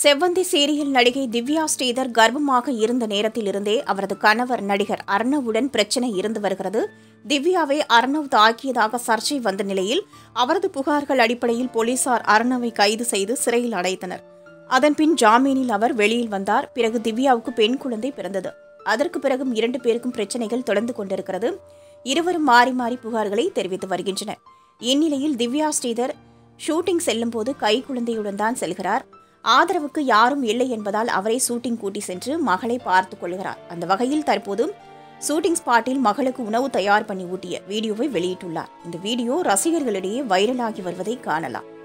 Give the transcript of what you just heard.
செவ்வந்தி சீரியல் நடிகை திவ்யா ஸ்ரீதர் கர்ப்பமாக இருந்த நேரத்திலிருந்தே அவரது கணவர் நடிகர் அர்ணவுடன் பிரச்சனை இருந்து வருகிறது திவ்யாவை அர்ணவ் தாக்கியதாக சர்ச்சை வந்த நிலையில் அவரது புகார்கள் அடிப்படையில் போலீசார் அர்ணவை கைது செய்து சிறையில் அடைத்தனர் அதன்பின் ஜாமீனில் அவர் வெளியில் வந்தார் பிறகு திவ்யாவுக்கு பெண் குழந்தை பிறந்தது அதற்கு பிறகும் இரண்டு பேருக்கும் பிரச்சனைகள் தொடர்ந்து கொண்டிருக்கிறது இருவரும் மாறி மாறி புகார்களை தெரிவித்து வருகின்றனர் இந்நிலையில் திவ்யா ஸ்ரீதர் ஷூட்டிங் செல்லும்போது கை குழந்தையுடன் தான் செல்கிறார் ஆதரவுக்கு யாரும் இல்லை என்பதால் அவரை ஷூட்டிங் கூட்டி சென்று மகளை பார்த்துக் கொள்கிறார் அந்த வகையில் தற்போது ஷூட்டிங் ஸ்பாட்டில் மகளுக்கு உணவு தயார் பண்ணி ஊட்டிய வீடியோவை வெளியிட்டுள்ளார் இந்த வீடியோ ரசிகர்களிடையே வைரலாகி வருவதை காணலாம்